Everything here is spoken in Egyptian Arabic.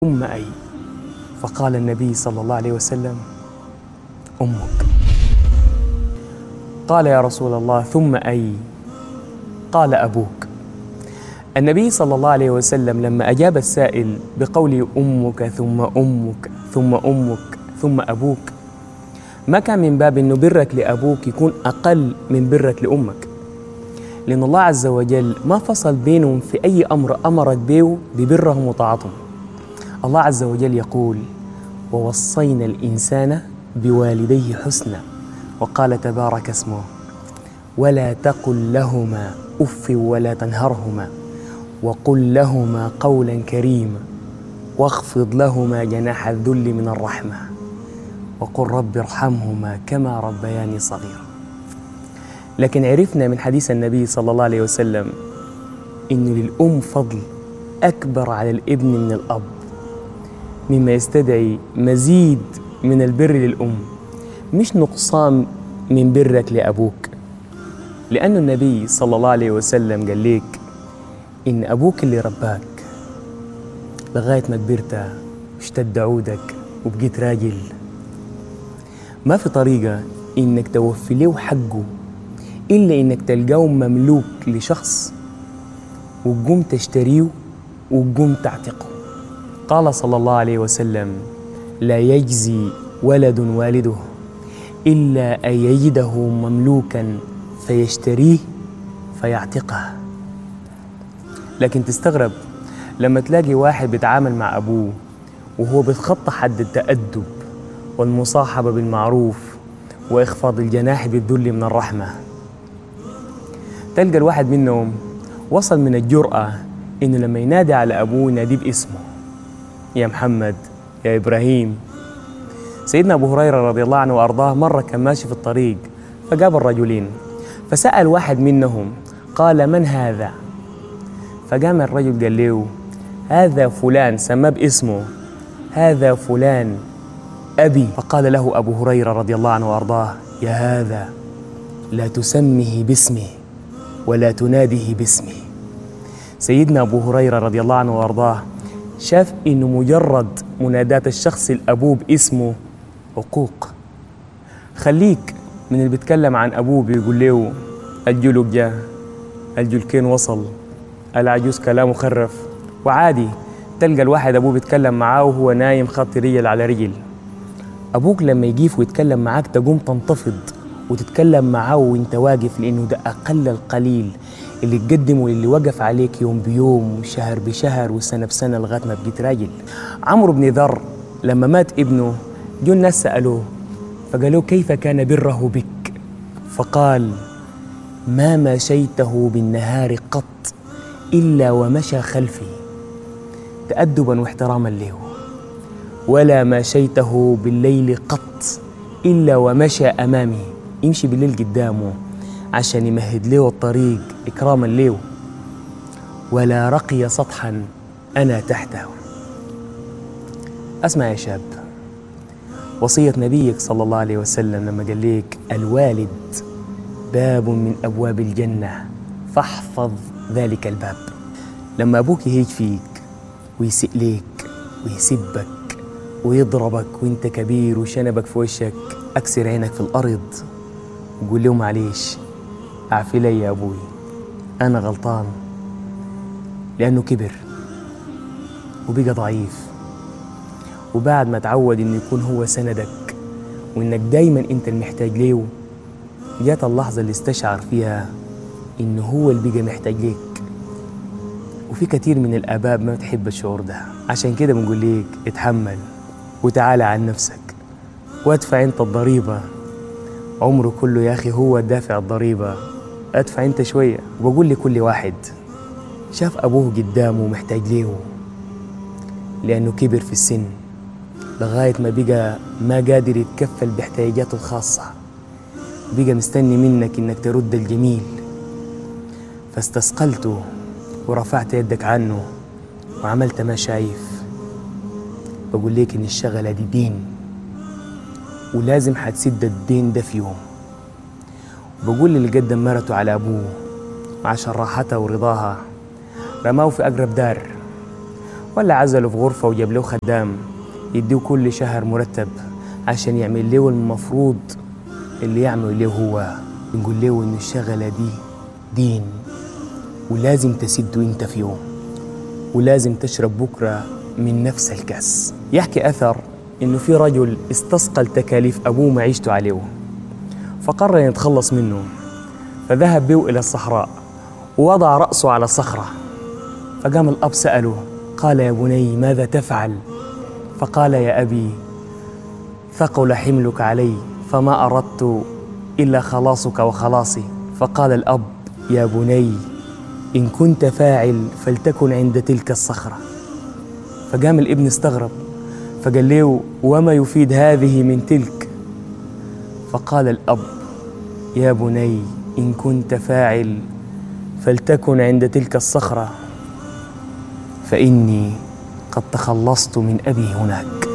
ثم أي فقال النبي صلى الله عليه وسلم أمك قال يا رسول الله ثم أي قال أبوك النبي صلى الله عليه وسلم لما أجاب السائل بقول أمك ثم أمك ثم أمك ثم أبوك ما كان من باب أنه برك لأبوك يكون أقل من برك لأمك لأن الله عز وجل ما فصل بينهم في أي أمر أمرك به ببرهم وطاعتهم الله عز وجل يقول ووصينا الإنسان بوالديه حسنا وقال تبارك اسمه ولا تقل لهما أف ولا تنهرهما وقل لهما قولا كريما واخفض لهما جناح الذل من الرحمة وقل رب ارحمهما كما ربياني صغيرا لكن عرفنا من حديث النبي صلى الله عليه وسلم إن للأم فضل أكبر على الابن من الأب مما يستدعي مزيد من البر للأم مش نقصان من برك لأبوك لأن النبي صلى الله عليه وسلم قال ليك إن أبوك اللي رباك لغاية ما كبرت واشتد عودك وبقيت راجل ما في طريقة إنك توفي له حقه إلا إنك تلقاه مملوك لشخص وتقوم تشتريه وتقوم تعتقه قال صلى الله عليه وسلم لا يجزي ولد والده إلا أن يجده مملوكا فيشتريه فيعتقه لكن تستغرب لما تلاقي واحد بيتعامل مع أبوه وهو بيتخطى حد التأدب والمصاحبة بالمعروف وإخفاض الجناح بالذل من الرحمة تلقى الواحد منهم وصل من الجرأة إنه لما ينادي على أبوه يناديه باسمه يا محمد يا إبراهيم سيدنا أبو هريرة رضي الله عنه وأرضاه مرة كان ماشي في الطريق فقابل رجلين فسأل واحد منهم قال من هذا فقام الرجل قال له هذا فلان سماه باسمه هذا فلان أبي فقال له أبو هريرة رضي الله عنه وأرضاه يا هذا لا تسمه باسمه ولا تناده باسمه سيدنا أبو هريرة رضي الله عنه وأرضاه شاف إنه مجرد مناداة الشخص الأبوه باسمه عقوق خليك من اللي بيتكلم عن أبوه بيقول له الجلوك جاء الجلكين وصل العجوز كلامه خرف وعادي تلقى الواحد أبوه بيتكلم معاه وهو نايم خط رجل على رجل أبوك لما يجيف ويتكلم معاك تقوم تنتفض وتتكلم معاه وانت واقف لأنه ده أقل القليل اللي تقدمه للي وقف عليك يوم بيوم وشهر بشهر وسنة بسنة لغاية ما بقيت راجل عمرو بن ذر لما مات ابنه جو الناس سألوه فقالوا كيف كان بره بك فقال ما مشيته بالنهار قط إلا ومشى خلفي تأدبا واحتراما له ولا مشيته بالليل قط إلا ومشى أمامي يمشي بالليل قدامه عشان يمهد له الطريق إكراما له ولا رقي سطحا أنا تحته أسمع يا شاب وصية نبيك صلى الله عليه وسلم لما قال لك الوالد باب من أبواب الجنة فاحفظ ذلك الباب لما أبوك يهيج فيك ويسئ ليك ويسبك ويضربك وانت كبير وشنبك في وشك أكسر عينك في الأرض وقول له معليش اعفي لي يا أبوي أنا غلطان لأنه كبر وبقى ضعيف وبعد ما تعود إنه يكون هو سندك وإنك دايما أنت المحتاج ليه جات اللحظة اللي استشعر فيها إنه هو اللي بقى محتاج ليك وفي كتير من الآباء ما بتحب الشعور ده عشان كده بنقول ليك اتحمل وتعالى عن نفسك وادفع انت الضريبة عمره كله يا أخي هو دافع الضريبة ادفع انت شوية وبقول لكل واحد شاف أبوه قدامه محتاج ليه لأنه كبر في السن لغاية ما بقى ما قادر يتكفل باحتياجاته الخاصة بقى مستني منك إنك ترد الجميل فاستثقلته ورفعت يدك عنه وعملت ما شايف بقول لك إن الشغلة دي دين ولازم هتسد الدين ده في يوم بقول اللي قدم مرته على أبوه عشان راحتها ورضاها رماه في أقرب دار ولا عزله في غرفة وجاب له خدام يديه كل شهر مرتب عشان يعمل له المفروض اللي يعمل له هو نقول له إن الشغلة دي دين ولازم تسده انت في يوم ولازم تشرب بكرة من نفس الكاس يحكي أثر إنه في رجل استثقل تكاليف أبوه معيشته عليه فقرر أن يتخلص منه فذهب به إلى الصحراء ووضع رأسه على الصخرة فقام الأب سأله قال يا بني ماذا تفعل فقال يا أبي ثقل حملك علي فما أردت إلا خلاصك وخلاصي فقال الأب يا بني إن كنت فاعل فلتكن عند تلك الصخرة فقام الابن استغرب فقال له وما يفيد هذه من تلك فقال الأب يا بني إن كنت فاعل فلتكن عند تلك الصخرة فإني قد تخلصت من أبي هناك